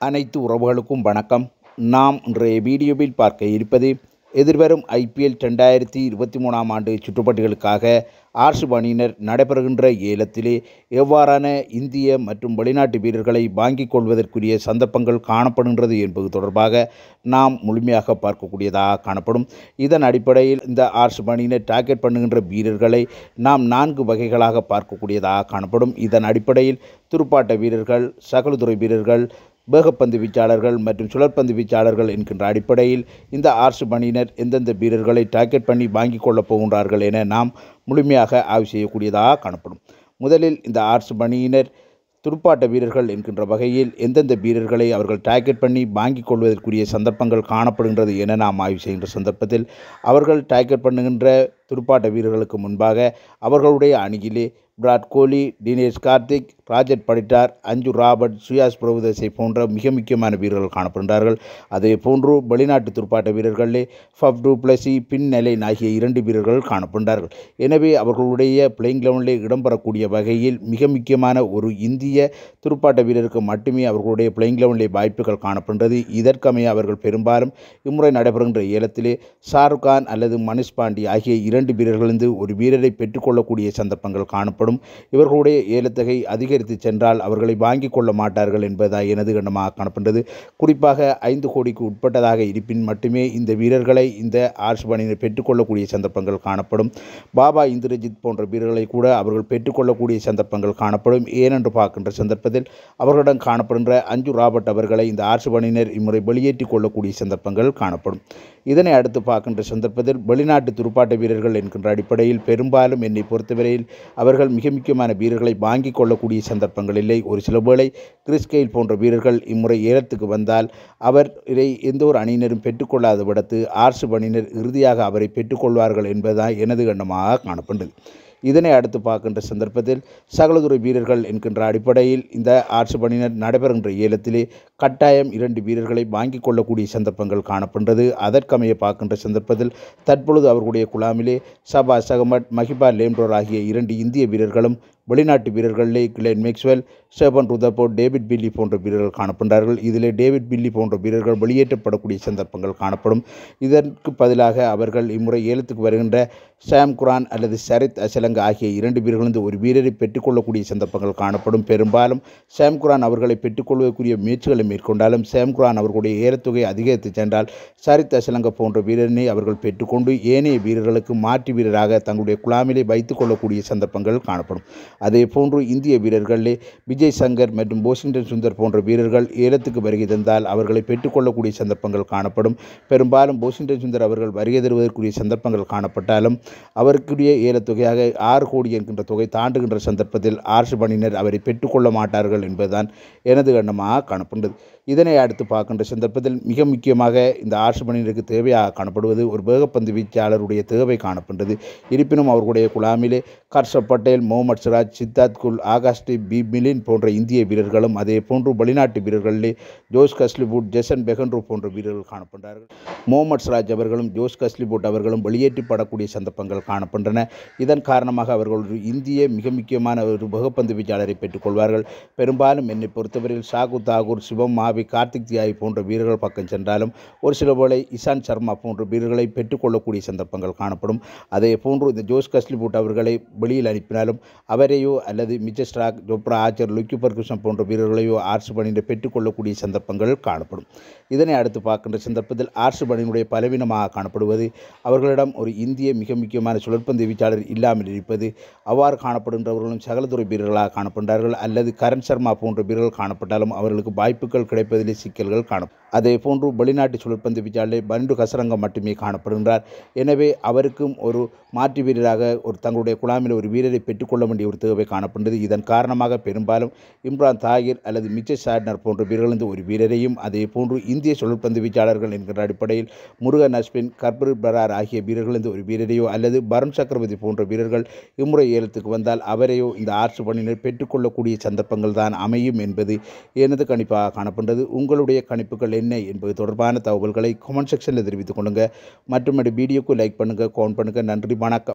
அனைத்து உறவுகளுக்கும் வணக்கம் நாம் இன்றைய வீடியோவில் பார்க்க இருப்பது எதிர்வரும் ஐபிஎல் ரெண்டாயிரத்தி இருபத்தி மூணாம் ஆண்டு சுற்றுப்பட்டிகளுக்காக ஆர்ஷ் அணியினர் நடைபெறுகின்ற ஏலத்திலே எவ்வாறான இந்திய மற்றும் வெளிநாட்டு வீரர்களை வாங்கிக் கொள்வதற்குரிய சந்தர்ப்பங்கள் காணப்படுகின்றது என்பது தொடர்பாக நாம் முழுமையாக பார்க்கக்கூடியதாக காணப்படும் இதன் அடிப்படையில் இந்த ஆர்ஷ் அணியினர் டார்கெட் பண்ணுகின்ற வீரர்களை நாம் நான்கு வகைகளாக பார்க்கக்கூடியதாக காணப்படும் இதன் அடிப்படையில் துடுப்பாட்ட வீரர்கள் சகலதுறை வீரர்கள் வேகப்பந்து வீச்சாளர்கள் மற்றும் சுழற்பந்து வீச்சாளர்கள் என்கின்ற அடிப்படையில் இந்த ஆர்ஸ் அணியினர் எந்தெந்த வீரர்களை டார்கெட் பண்ணி வாங்கிக் கொள்ளப் போகின்றார்கள் என நாம் முழுமையாக ஆய்வு செய்யக்கூடியதாக காணப்படும் முதலில் இந்த ஆர்ஸ் அணியினர் துடுப்பாட்ட வீரர்கள் என்கின்ற வகையில் எந்தெந்த வீரர்களை அவர்கள் டார்கெட் பண்ணி வாங்கிக் கொள்வதற்குரிய சந்தர்ப்பங்கள் காணப்படுகின்றது என நாம் ஆய்வு செய்கின்ற சந்தர்ப்பத்தில் அவர்கள் டார்கெட் பண்ணுகின்ற துடுப்பாட்ட வீரர்களுக்கு முன்பாக அவர்களுடைய அணியிலே விராட் கோலி தினேஷ் கார்த்திக் ராஜட் படிட்டார் அஞ்சு ராபர்ட் சுயாஸ் பிரபுதேசை போன்ற மிக முக்கியமான வீரர்கள் காணப்படுகின்றார்கள் அதே போன்று வெளிநாட்டு துடுப்பாட்ட வீரர்களே ஃபப் டூப்ளசி பின் நெலைன் ஆகிய இரண்டு வீரர்கள் காணப்படுகின்றார்கள் எனவே அவர்களுடைய பிளேயிங் லெவனிலே இடம்பெறக்கூடிய வகையில் மிக முக்கியமான ஒரு இந்திய துடுப்பாட்ட வீரருக்கு மட்டுமே அவர்களுடைய பிளேயிங் லெவனிலே வாய்ப்புகள் காணப்படுகின்றது இதற்கமைய அவர்கள் பெரும்பாலும் இம்முறை நடைபெறுகின்ற ஏலத்திலே ஷாருக் கான் அல்லது மனிஷ் பாண்டி ஆகிய இரண்டு வீரர்களிருந்து ஒரு வீரரை பெற்றுக்கொள்ளக்கூடிய சந்தர்ப்பங்கள் காணப்படும் இவர்களுடைய ஏலத்தொகை அதிகரித்து சென்றால் அவர்களை வாங்கிக் கொள்ள மாட்டார்கள் என்பதாக எனது கண்டமாக காணப்படுகிறது குறிப்பாக ஐந்து கோடிக்கு உட்பட்டதாக இருப்பின் மட்டுமே இந்த வீரர்களை இந்த ஆர்ஸ் அணியினர் பெற்றுக்கொள்ளக்கூடிய சந்தர்ப்பங்கள் காணப்படும் பாபா இந்திரஜித் போன்ற வீரர்களை கூட அவர்கள் பெற்றுக்கொள்ளக்கூடிய சந்தர்ப்பங்கள் காணப்படும் ஏனென்று பார்க்கின்ற சந்தர்ப்பத்தில் அவர்களிடம் காணப்படுகின்ற அஞ்சு ராபர்ட் அவர்களை இந்த ஆர்ஸ் அணியினர் இம்முறை வெளியேற்றிக் கொள்ளக்கூடிய சந்தர்ப்பங்கள் காணப்படும் இதனை அடுத்து பார்க்கின்ற சந்தர்ப்பத்தில் வெளிநாட்டு துடுப்பாட்ட வீரர்கள் என்கின்ற அடிப்படையில் பெரும்பாலும் என்னை பொறுத்தவரையில் அவர்கள் மிக முக்கியமான வீரர்களை வாங்கிக் கொள்ளக்கூடிய சந்தர்ப்பங்கள் இல்லை ஒரு சில வேளை கிறிஸ்கெயில் போன்ற வீரர்கள் இம்முறை ஏலத்துக்கு வந்தால் அவர் இதை எந்த ஒரு அணியினரும் பெற்றுக்கொள்ளாத விடத்து ஆர்ஸ் அணியினர் இறுதியாக அவரை பெற்றுக்கொள்வார்கள் என்பதுதான் எனது கண்ணமாக காணப்படுகிறது இதனை அடுத்து பார்க்கின்ற சந்தர்ப்பத்தில் சகலதுறை வீரர்கள் என்கின்ற அடிப்படையில் இந்த ஆர்ட்ஸ் பணியினர் நடைபெறுகின்ற ஏலத்திலே கட்டாயம் இரண்டு வீரர்களை வாங்கிக் கொள்ளக்கூடிய சந்தர்ப்பங்கள் காணப்படுகிறது அதற்கமைய பார்க்கின்ற சந்தர்ப்பத்தில் தற்பொழுது அவர்களுடைய குழாமிலே சபா சகமட் மஹிபா லேம்டோர் ஆகிய இரண்டு இந்திய வீரர்களும் வெளிநாட்டு வீரர்களிலே Glenn Maxwell Sherfane Rutherford David Willey போன்ற வீரர்கள் காணப்படுகிறார்கள் இதில் டேவிட் பில்லி போன்ற வீரர்கள் வெளியேற்றப்படக்கூடிய சந்தர்ப்பங்கள் காணப்படும் இதற்கு பதிலாக அவர்கள் இம்முறை ஏலத்துக்கு வருகின்ற சாம் குரான் அல்லது சரித் அசலங்க ஆகிய இரண்டு வீரர்களிருந்து ஒரு வீரரை பெற்றுக்கொள்ளக்கூடிய சந்தர்ப்பங்கள் காணப்படும் பெரும்பாலும் சாம் குரான் அவர்களை பெற்றுக்கொள்வதற்குரிய முயற்சிகளை மேற்கொண்டாலும் சாம் குரான் அவர்களுடைய ஏலத்தொகை அதிகரித்து சென்றால் சரித் அசலங்க போன்ற வீரரினை அவர்கள் பெற்றுக்கொண்டு ஏனைய வீரர்களுக்கு மாற்று வீரராக தங்களுடைய குழாமிலே வைத்துக் கொள்ளக்கூடிய சந்தர்ப்பங்கள் காணப்படும் அதே போன்று இந்திய வீரர்களிலே விஜய் சங்கர் மற்றும் போஷிங்டன் சுந்தர் போன்ற வீரர்கள் ஏலத்துக்கு வருகை தந்தால் அவர்களை பெற்றுக்கொள்ளக்கூடிய சந்தர்ப்பங்கள் காணப்படும் பெரும்பாலும் போஷிங்டன் சுந்தர் அவர்கள் வருகை தருவதற்குரிய சந்தர்ப்பங்கள் காணப்பட்டாலும் அவருக்குரிய ஏலத்தொகையாக ஆறு கோடி என்கின்ற தொகை தாண்டுகின்ற சந்தர்ப்பத்தில் ஆர்ஷ் பணியினர் அவரை பெற்றுக்கொள்ள மாட்டார்கள் என்பதுதான் எனது கண்ணமாக காணப்படுகிறது இதனை அடுத்து பார்க்கின்ற சந்தர்ப்பத்தில் மிக முக்கியமாக இந்த ஆர்ஷ் பணியினருக்கு தேவையாக காணப்படுவது ஒரு வேகப்பந்து வீச்சாளருடைய தேவை காணப்படுகிறது இருப்பினும் அவர்களுடைய குழாமிலே கர்ஷப் பட்டேல் முகமது சிராஜ் சித்தார்த் குல் ஆகாஷ்டி பி மிலின் போன்ற இந்திய வீரர்களும் அதே போன்று வெளிநாட்டு வீரர்களிலே ஜோஸ் கஸ்லிபூட் ஜெசன் பெகன்ரூ போன்ற வீரர்கள் காணப்படுகிறார்கள் முகமது சிராஜ் அவர்களும் ஜோஸ் கஸ்லிபூட் அவர்களும் வெளியேற்றப்படக்கூடிய சந்தர்ப்பங்கள் காணப்படுகின்றன இதன் காரணமாக அவர்கள் ஒரு இந்திய மிக முக்கியமான ஒரு வேகப்பந்து வீச்சாளரை பெற்றுக்கொள்வார்கள் பெரும்பாலும் என்னை பொறுத்தவரையில் ஷாகு தாகூர் சிவம் மாவி கார்த்திக் தியாய் போன்ற வீரர்கள் பக்கம் சென்றாலும் ஒரு சில வேளை இசான் சர்மா போன்ற வீரர்களை பெற்றுக்கொள்ளக்கூடிய சந்தர்ப்பங்கள் காணப்படும் அதே போன்று இந்த ஜோஸ் கஸ்லிபூட் அவர்களை வெளியில் அனுப்பினாலும் அவரையோ அல்லது Mitchell Starc Jofra Archer Lockie Ferguson போன்ற வீரர்களையோ ஆர்ஸ் பணியினர் பெற்றுக்கொள்ளக்கூடிய சந்தர்ப்பங்கள் காணப்படும் இதனை அடுத்து பார்க்கின்ற சந்தர்ப்பத்தில் ஆர்ஸ் பணியினுடைய பலவீனமாக காணப்படுவது அவர்களிடம் ஒரு இந்திய மிக முக்கியமான சுழற்பந்து வீச்சாளர் இல்லாமல் இருப்பது அவ்வாறு காணப்படுகின்றவர்களும் சகலதுறை வீரர்களாக காணப்படுகிறார்கள் அல்லது கரண் சர்மா போன்ற வீரர்கள் காணப்பட்டாலும் அவர்களுக்கு வாய்ப்புகள் கிடைப்பதிலே சிக்கல்கள் காணும் அதே போன்று வெளிநாட்டு சுழற்பந்து வீச்சாளர் பண்டு கசரங்கம் மட்டுமே காணப்படுகின்றார் எனவே அவருக்கும் ஒரு மாற்று வீரராக ஒரு தங்களுடைய குழாமில் ஒரு வீரரை பெற்றுக்கொள்ள வேண்டிய ஒரு தேவை காணப்படுகிறது இதன் காரணமாக பெரும்பாலும் இம்ரான் தாகிர் அல்லது மிச்சர் சாட்னர் போன்ற வீரர்களிருந்து ஒரு வீரரையும் அதே போன்று இந்திய சுழற்பந்து வீச்சாளர்கள் என்கிற அடிப்படையில் முருகன் அஸ்வின் கர்பர் பரார் ஆகிய வீரர்களிருந்து ஒரு வீரரையோ அல்லது பருண் சக்கரவர்த்தி போன்ற வீரர்கள் இம்முறை ஏலத்துக்கு வந்தால் அவரையோ இந்த ஆர்ட்ஸ் பணியினர் பெற்றுக்கொள்ளக்கூடிய சந்தர்ப்பங்கள் தான் அமையும் என்பது எனது கணிப்பாக காணப்படுகிறது உங்களுடைய கணிப்புகள் என்ன என்பது தொடர்பான தகவல்களை கமெண்ட் செக்ஷனில் தெரிவித்துக் கொள்ளுங்கள் மற்றும் வீடியோக்கு லைக் பண்ணுங்கள் கவுண்ட் பண்ணுங்கள் நன்றி வணக்கம்